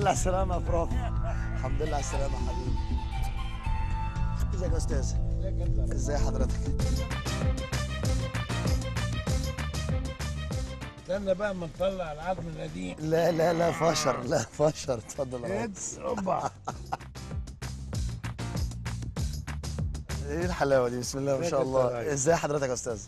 لله على السلامة يا فراف الحمد لله على السلامة يا حبيبي ازيك يا استاذ ازي حضرتك استنى بقى اما نطلع العظم القديم لا لا لا فشر لا فشر اتفضل يا هد ريس اوبا ايه الحلاوة دي بسم الله ما شاء ازيك يا الله راجل؟ ازاي حضرتك يا استاذ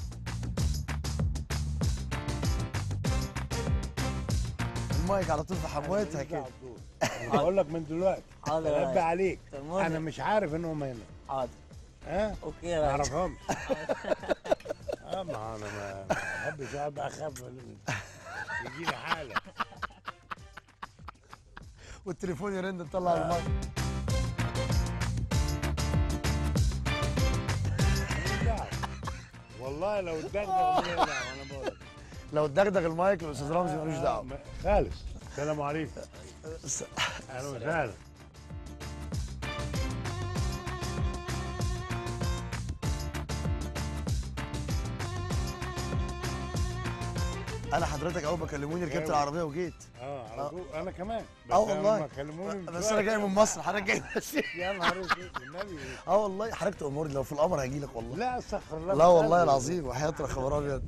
المايك على طول في حمواتها كده أنا بقول لك من دلوقتي حاضر يا تنبه ريس. عليك تمام. انا مش عارف انهم هنا حاضر ها اوكي ما يا ريس اعرفهمش اه ما انا ما ما بحبش اقعد بقى اخاف يجي لي حاله والتليفون يرن نطلع المايك ماليش دعوة. والله لو اتدغدغ من هنا وانا بقول لك. لو اتدغدغ المايك الاستاذ رمزي ملوش آه، دعوة ما- خالص السلام عليكم س- اهلا وسهلا انا حضرتك اول ما كلموني ركبت جامد. العربية وجيت اه على طول انا كمان بس اه أنا والله لما كلموني من بس شوية انا جاي من مصر حضرتك جاي ماشي يا نهار اسود النبي اه والله حضرتك تأمرني لو في القمر هجي لك والله لا استغفر الله لا والله بالله. العظيم وحياة خبر ابيض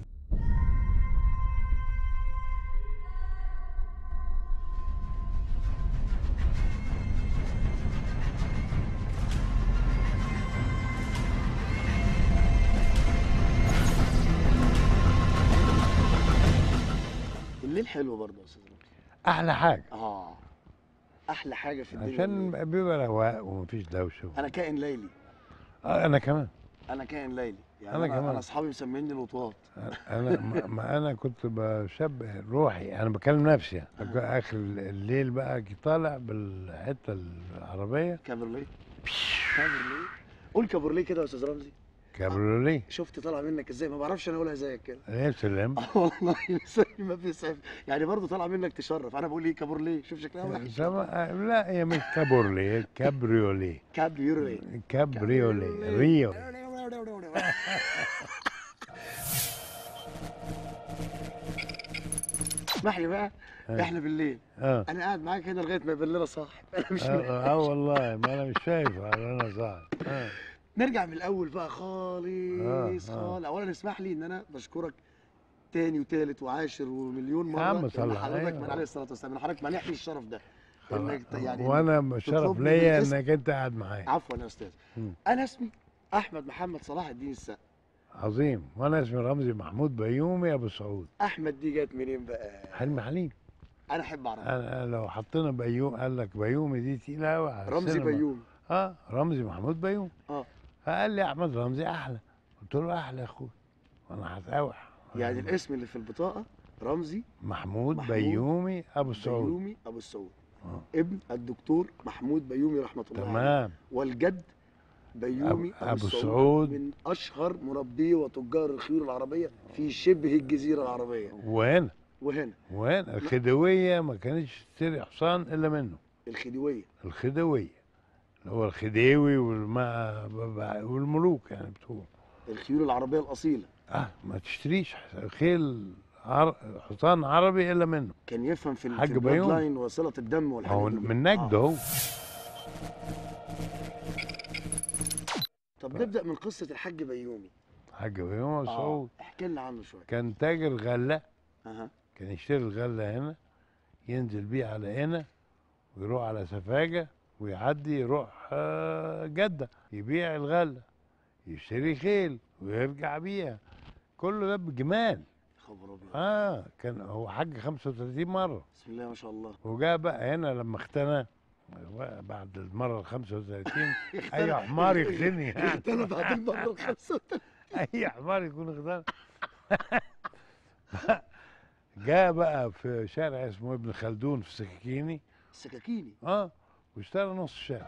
الليل حلو برضه يا استاذ رمزي احلى حاجه اه احلى حاجه في الدنيا عشان الليل. بيبقى رواق ومفيش دوشه انا كائن ليلي آه انا كمان انا كائن ليلي يعني أنا انا كمان. انا اصحابي مسميني الوطواط انا ما- ما انا كنت بشبه روحي انا بكلم نفسي يعني اخر الليل بقى طالع بالحته العربيه كابرليه كابرليه قول كابرليه كده يا استاذ رمزي كابروليه شفت طالع منك ازاي ما بعرفش انا اقولها زيك كده يا سلام اه والله زي ما بيسعف يعني برضه طالع منك تشرف انا بقول ايه كابورليه شوف شكلها وحش سما- لا هي مش كابورليه كابريوليه كابريوليه كابريوليه ريو اسمح لي بقى آه. احنا بالليل اه انا قاعد معاك هنا لغايه ما يبان لنا صاحب انا مش اه, آه والله ما انا مش شايف انا صح آه. نرجع من الاول بقى خالص آه، آه. خالص اولا اسمح لي ان انا بشكرك تاني وتالت وعاشر ومليون مره عم إن صل حضرتك عليه. من عليه الصلاه والسلام إن حضرتك منحني الشرف ده انك ت- يعني وانا شرف تطلبني ليا بالاسم. انك انت قاعد معايا عفوا يا استاذ مم. انا اسمي احمد محمد صلاح الدين السقا عظيم وانا اسمي رمزي محمود بيومي ابو سعود احمد دي جت منين بقى حلمي حليم انا احب اعرف انا أنا لو حطينا بيوم قال لك بيومي دي تقيله قوي على رمزي السينما. بيوم اه رمزي محمود بيوم اه فقال لي احمد رمزي احلى قلت له احلى يا اخويا وانا هتقاوح يعني الاسم اللي في البطاقه رمزي محمود, محمود بيومي ابو سعود بيومي ابو السعود آه. ابن الدكتور محمود بيومي رحمه الله عليه تمام والجد بيومي أب- ابو, أبو السعود سعود. من اشهر مربي وتجار الخيول العربيه في شبه الجزيره العربيه وين وهنا وين الخديويه ما كانتش تشتري حصان الا منه الخديويه الخديويه اللي هو الخديوي والما والملوك يعني بتوع الخيول العربيه الاصيله اه ما تشتريش خيل عر... حصان عربي الا منه كان يفهم في ال- حاج في البلاد بيومي. لاين وصله الدم والحاجات هو دي. من نجد آه. اهو طب نبدا من قصه الحاج بيومي حاج بيومي ابو سعود احكي لنا عنه شويه كان تاجر غله اها كان يشتري الغله هنا ينزل بيه على هنا ويروح على سفاجه ويعدي يروح آه، جده يبيع الغله يشتري خيل ويرجع بيها كله ده بجمال خبر ابيض اه كان هو حج 35 مره بسم الله ما شاء الله وجاء بقى هنا لما اختنى بعد المره ال 35 اي حمار يختني يعني اختنى بعد المره الخامسه اي حمار يكون اختنى جاء بقى في شارع اسمه ابن خلدون في سكاكيني السكاكيني اه واشترى نص الشارع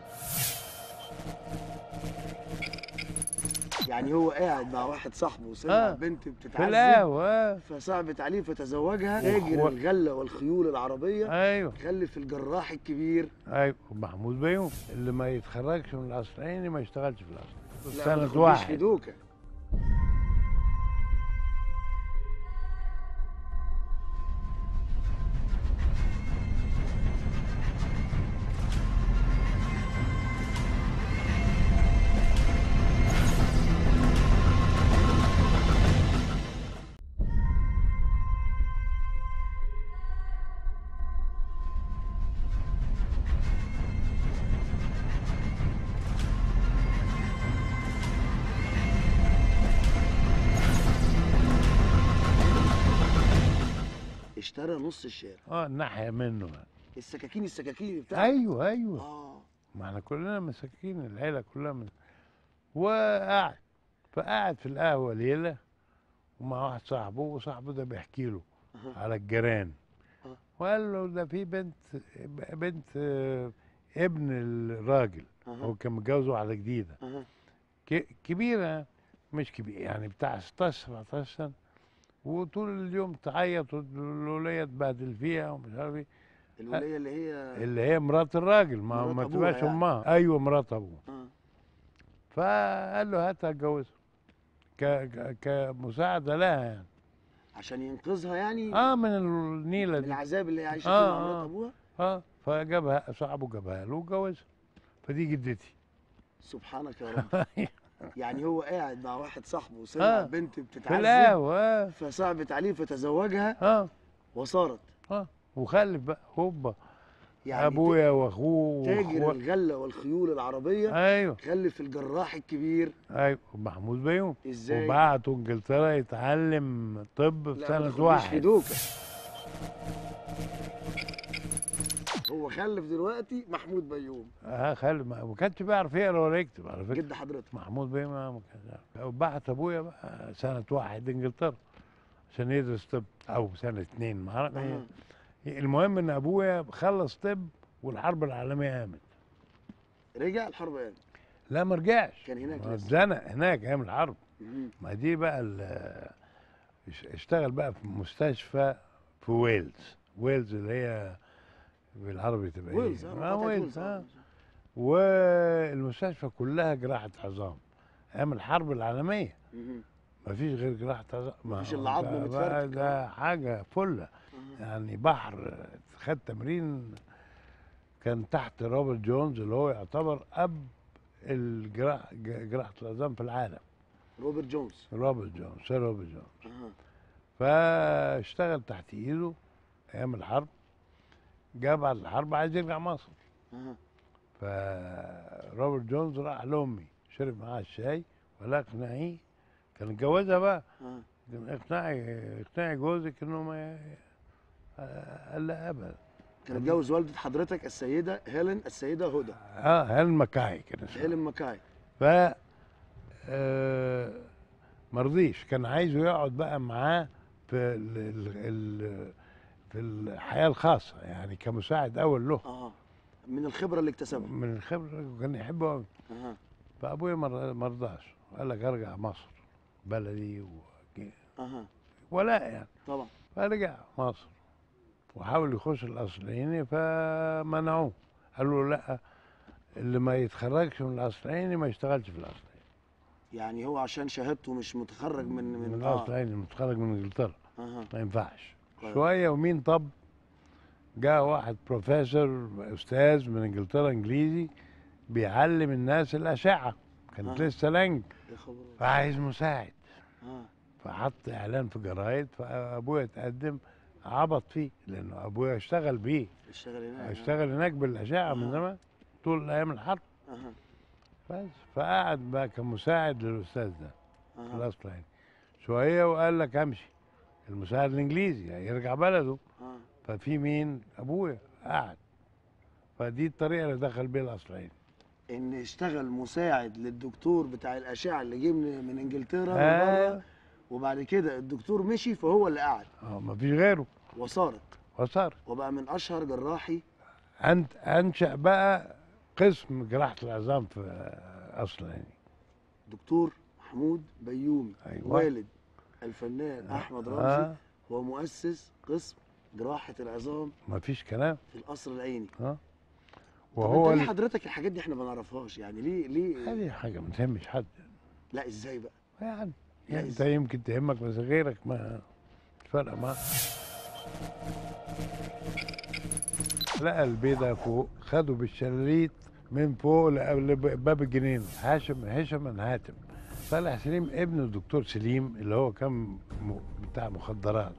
يعني هو قاعد مع واحد صاحبه وسمع آه. بنت في بتتعذب القهوه آه. فصعبت عليه فتزوجها وخ- تاجر الغله والخيول العربيه ايوه خلف الجراح الكبير ايوه محمود بيوم اللي ما يتخرجش من العصرين ما يشتغلش في العصر لا، ما سنة تاخدنيش في واحد دوكه اشترى نص الشارع اه الناحيه منه يعني. السكاكين السكاكين بتاع ايوه ايوه اه ما احنا كلنا مساكين العيله كلها من وقاعد فقاعد في القهوه ليله ومع واحد صاحبه وصاحبه ده بيحكي له أها. على الجيران آه. وقال له ده في بنت بنت آه، ابن الراجل هو اها كان متجوز واحده جديده اها ك- كبيره مش كبيره يعني بتاع 16 17 سنه وطول اليوم تعيط والوليه تبهدل فيها ومش عارف ايه الوليه اللي هي اللي هي مرات الراجل ما مرات ما أبوها تبقاش يعني. امها ايوه مرات ابوه اه فقال له هات اتجوزها ك... ك... كمساعده لها يعني عشان ينقذها يعني اه من النيله من دي العذاب اللي هي عايشه فيه آه، مع مرات آه. ابوها اه فجابها صاحبه جابها له وجوزها فدي جدتي سبحانك يا رب يعني هو قاعد مع واحد صاحبه وسمع آه. بنت في بتتعذب القهوه اه فصعبت عليه فتزوجها اه وصارت اه وخلف بقى هوبا يعني ابويا واخوه تاجر وأخوه- الغله والخيول العربيه ايوه خلف الجراح الكبير ايوه محمود بيوم ازاي وبعته انجلترا يتعلم طب في لا، ما سنه تاخدنيش في واحد دوكه هو خلف دلوقتي محمود بيوم اه خلف ما ما كانش بيعرف يقرا ولا يكتب على فكره جد حضرتك محمود بيه ما ما كان يعرف. وبعت ابويا بقى سنه واحد انجلترا عشان يدرس طب او سنه اتنين ما اعرف آه. إيه. المهم ان ابويا خلص طب والحرب العالميه قامت رجع الحرب يعني لا ما رجعش كان هناك ما لسه. اتزنق هناك ايام الحرب مهم. ما دي بقى ال- اش- اشتغل بقى في مستشفى في ويلز ويلز اللي هي بالعربي تبقى ويلز ايه؟ اه آه مقاطعة ويلز ويلز اه اه والمستشفى كلها جراحه عظام ايام الحرب العالميه مهم. ما فيش غير جراحه عظام ما مفيش هو إلا عظم ده بقى متفرتك. ده حاجه فله آه. يعني بحر خد تمرين كان تحت روبرت جونز اللي هو يعتبر اب الجراح ج- جراحه العظام في العالم روبرت جونز روبرت جونز سير روبرت جونز اها فاشتغل تحت ايده ايام الحرب جه بعد الحرب عايز يرجع مصر اها فروبرت جونز راح لامي شرب معاها الشاي ولا اقنعيه كان اتجوزها بقى اه قال اقنعي اقنعي جوزك انه ما آه، قال لا ابدا كان اتجوز والدة حضرتك السيدة هيلين السيدة هدى اه هيلين مكاي كان اسمها هيلين ماكاي ف آه، مرضيش كان عايزه يقعد بقى معاه في ال ال ال في الحياه الخاصه يعني كمساعد اول له اه من الخبرة اللي اكتسبها من الخبره وكان يحبه قوي اها فابويا مر- مرضاش قال لك ارجع مصر بلدي و... اها ولا يعني طبعا فرجع مصر وحاول يخش الاصليني فمنعوه قالوا له لا اللي ما يتخرجش من الاصليني ما يشتغلش في الاصليني يعني هو عشان شهادته مش متخرج من من, من اه الاصليني متخرج من انجلترا اها ما ينفعش طيب. شويه ومين طب جاء واحد بروفيسور استاذ من انجلترا انجليزي بيعلم الناس الاشعه كانت آه. لسه لانج يا خبر فعايز مساعد اه فحط اعلان في جرايد فابويا اتقدم عبط فيه لانه ابويا اشتغل بيه اشتغل هناك اشتغل هناك بالاشعه من آه. زمان طول ايام الحرب اها بس فقعد بقى كمساعد للاستاذ ده في اها الاصل يعني شويه وقال لك امشي المساعد الانجليزي يرجع بلده اه ففي مين ابويا قعد فدي الطريقه اللي دخل بيها الاصلين ان اشتغل مساعد للدكتور بتاع الاشعه اللي جه من من انجلترا آه. لبره وبعد كده الدكتور مشي فهو اللي قعد اه مفيش غيره وصارت وصار وبقى من اشهر جراحي انت انشا بقى قسم جراحه العظام في اصل يعني دكتور محمود بيومي أيوة. والد الفنان احمد رمزي آه هو مؤسس قسم جراحه العظام مفيش كلام في القصر العيني اه وهو وهو ليه ال- حضرتك الحاجات دي احنا ما نعرفهاش يعني ليه ليه هذه حاجه ما تهمش حد لا ازاي بقى يعني, لا يعني انت إزاي؟ يمكن تهمك بس غيرك ما مش فارقه معاه لقى البيضة فوق خدوا بالشلاليت من فوق لباب الجنينة هاشم هشام هاتم صالح سليم ابن الدكتور سليم اللي هو كان م- بتاع مخدرات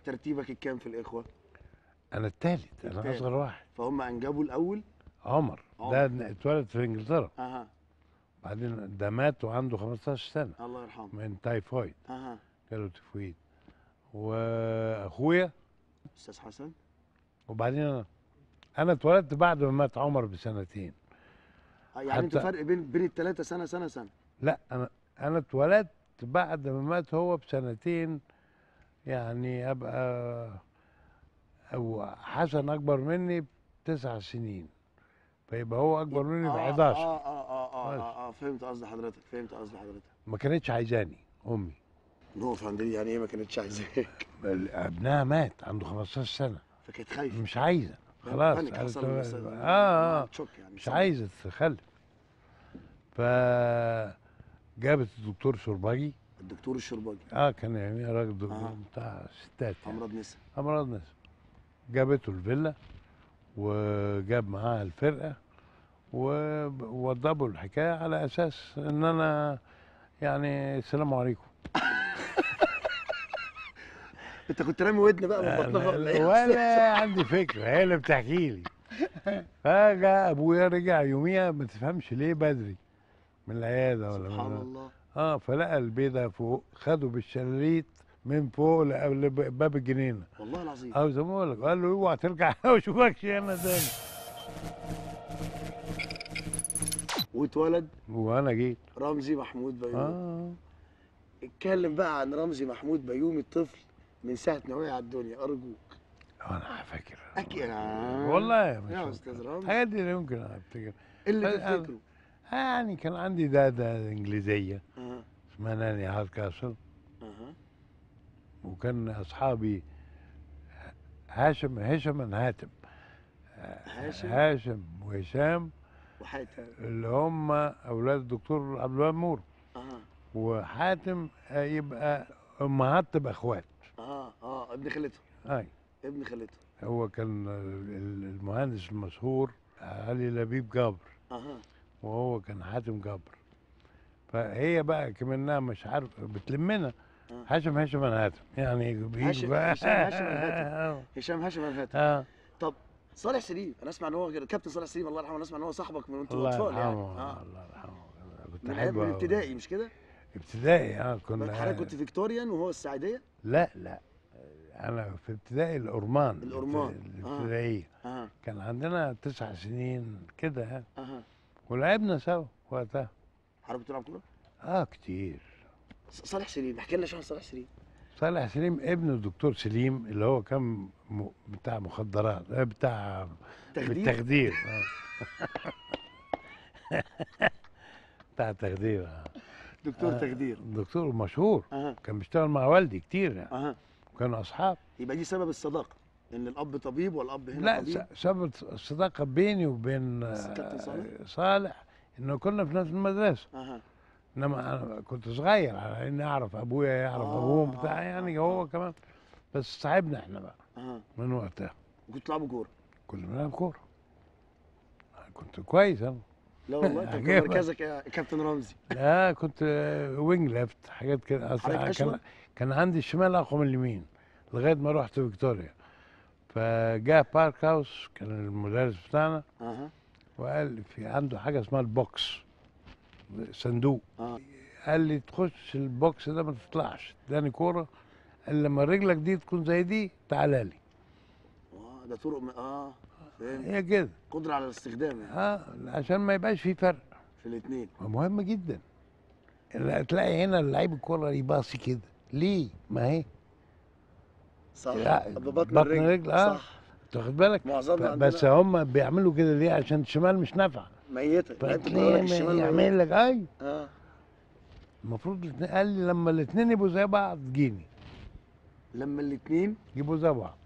ترتيبك الكام في الاخوه انا الثالث انا التالت. اصغر واحد فهم انجبوا الاول عمر عمر. ده اتولد في انجلترا اها بعدين ده مات وعنده 15 سنه الله يرحمه من تايفويد اها جاله تيفويد واخويا استاذ حسن وبعدين انا انا اتولدت بعد ما مات عمر بسنتين آه، يعني انتوا حتى- فرق بين بين الثلاثه سنه سنه سنه لا انا انا اتولدت بعد ما مات هو بسنتين يعني ابقى او حسن اكبر مني بتسع سنين فيبقى هو اكبر مني ب آه، 11 اه اه اه اه, بس. آه, آه فهمت قصد حضرتك فهمت قصد حضرتك ما كانتش عايزاني امي نقف عند دي يعني ايه ما كانتش عايزاك ابنها مات عنده 15 سنه فكانت خايفه مش عايزه خلاص بانيك قالت حصل له- بس- اه اه تشوك يعني مش عايزه تخلف ف جابت الدكتور شرباجي الدكتور الشرباجي اه كان يعني راجل دكتور آه. بتاع ستات يعني. امراض نسا امراض ناس جابته الفيلا وجاب معاها الفرقه ووضبوا الحكايه على اساس ان انا يعني السلام عليكم انت كنت رامي ودن بقى من بطنها ولا ايه ولا عندي فكره هي اللي بتحكي لي فجاء ابويا رجع يوميها ما تفهمش ليه بدري من العياده ولا سبحان من الله اه فلقى البيضه فوق خده بالشلاليت من فوق لقبل باب الجنينه والله العظيم اه زي ما بقول لك قال له اوعى ترجع ما اشوفكش هنا تاني واتولد وانا جيت رمزي محمود بيومي اه اتكلم بقى عن رمزي محمود بيومي الطفل من ساعه ما وقع على الدنيا ارجوك انا فاكر اكيد والله يا مش استاذ فاكر. رمزي الحاجات دي لا يمكن افتكر إيه اللي أنا- تفتكره يعني كان عندي داده انجليزيه اها اسمها ناني هاركاسل اها وكان اصحابي هاشم هشام هاتم هاشم هاشم وهشام وحاتم اللي هم اولاد الدكتور عبد الوهاب نور اها وحاتم آه، يبقى امهات تبقى اخوات اه اه ابن خالته اي ابن خالته هو كان ال- المهندس المشهور علي لبيب جابر اها وهو كان حاتم جابر فهي بقى كمنها مش عارف بتلمنا آه. هاشم هاشم انا هاتم يعني بيجوا هاشم- بقى هشام هاشم الهاتم. هشام هاشم الهاتف اه طب صالح سليم انا اسمع ان هو كابتن صالح سليم الله يرحمه انا اسمع ان هو صاحبك من وانتوا الله اطفال يرحمه يعني اه الله يرحمه أنا كنت من أيام- احبه من أوي. ابتدائي مش كده؟ ابتدائي اه كنا حضرتك كنت فيكتوريان وهو السعيديه؟ لا لا انا في ابتدائي الأرمان الأرمان. الابت- آه. الابتدائية اها كان عندنا تسع سنين كده يعني اها ولعبنا سوا وقتها حضرتك بتلعب كوره؟ اه كتير ص- صالح سليم احكي لنا شو عن صالح سليم صالح سليم ابن الدكتور سليم اللي هو كان م... بتاع مخدرات آه، بتاع تخدير بالتخدير آه. بتاع تخدير آه. دكتور آه. تخدير دكتور مشهور اها كان بيشتغل مع والدي كتير يعني اها كانوا اصحاب يبقى دي سبب الصداقه ان الاب طبيب والاب هنا لا طبيب س- سبب الصداقه بيني وبين آه، كابتن صالح؟ صالح انه كنا في نفس المدرسه اها انما انا كنت صغير على اني اعرف ابويا يعرف آه، ابوهم آه، بتاع آه، يعني آه. هو كمان بس صاحبنا احنا بقى اها من وقتها وكنتوا بتلعبوا كوره كنا بنلعب كوره كنت كويس انا لا والله انت كان عجيبة. مركزك يا كابتن رمزي لا كنت آه، وينج ليفت حاجات كده أصل حضرتك كان أشول؟ كان عندي الشمال اقوى من اليمين لغايه ما رحت فيكتوريا فجاء بارك هاوس كان المدرس بتاعنا اها وقال في عنده حاجه اسمها البوكس صندوق اه قال لي تخش البوكس ده ما تطلعش اداني كوره قال لما رجلك دي تكون زي دي تعالى لي اه ده طرق م... اه فهمت هي كده قدره على الاستخدام يعني اه عشان ما يبقاش في فرق في الاثنين مهم جدا لا تلاقي هنا لعيب الكوره يباصي كده ليه ما هي صح لا، ببطن بطن الرجل الرجل، آه. صح تاخد بالك معظمنا ف- بس عندنا هم بيعملوا كده ليه عشان الشمال مش نافعه ميته يعني انت بتقول لك فاتنين الشمال يعمل ميتة. لك اي اه المفروض الاتنين- قال لي لما الاثنين يبقوا زي بعض جيني لما الاثنين يبقوا زي بعض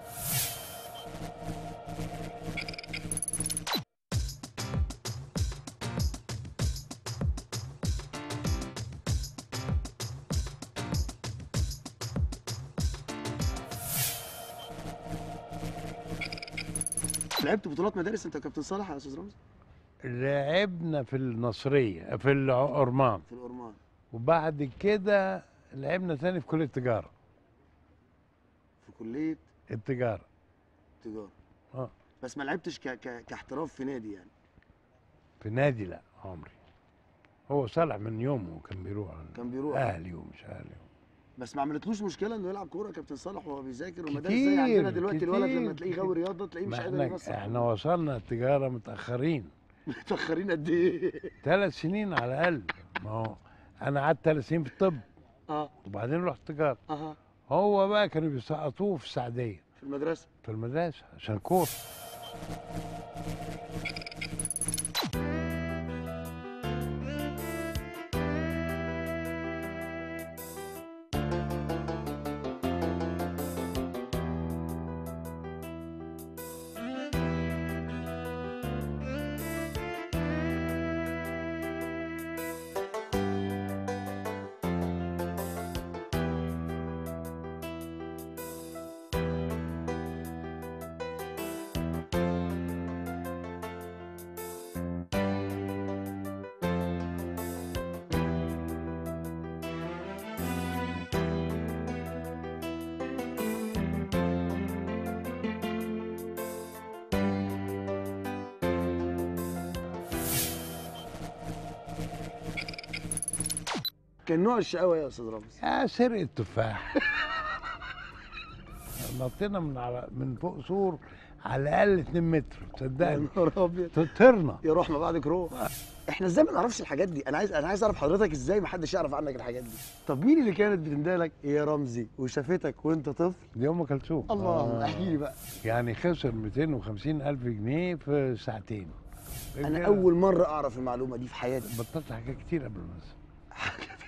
لعبت بطولات مدارس انت وكابتن صالح يا استاذ رمزي لعبنا في النصريه في الأرمان في الأورمان وبعد كده لعبنا تاني في كليه التجاره في كليه التجاره تجاره اه بس ما لعبتش ك... ك... كاحتراف في نادي يعني في نادي لا عمري هو صالح من يومه كان بيروح كان بيروح اهلي ومش اهلي بس ما عملتلوش مشكله انه يلعب كوره كابتن صالح وهو بيذاكر وما ده كتير، زي عندنا دلوقتي الولد لما كتير، تلاقيه كتير. غاوي رياضه تلاقيه مش ما قادر احنا ينصح احنا وصلنا التجاره متاخرين متاخرين قد ايه ثلاث سنين على الاقل ما هو انا قعدت ثلاث سنين في الطب اه وبعدين رحت تجاره اها هو بقى كانوا بيسقطوه في السعديه في المدرسه في المدرسه عشان كوره كان نوع الشقاوه إيه يا استاذ رامز يا سرقه تفاح نطينا من على من فوق سور على الاقل 2 متر يا تصدقني نهار ابيض طرنا يا روح ما بعدك روح احنا ازاي ما نعرفش الحاجات دي انا عايز انا عايز اعرف حضرتك ازاي ما حدش يعرف عنك الحاجات دي طب مين اللي كانت بتندهلك يا رمزي وشافتك وانت طفل دي ام كلثوم الله آه. احكي لي بقى يعني خسر 250 الف جنيه في ساعتين انا اول مره اعرف المعلومه دي في حياتي بطلت حاجات كتير قبل ما أسافر.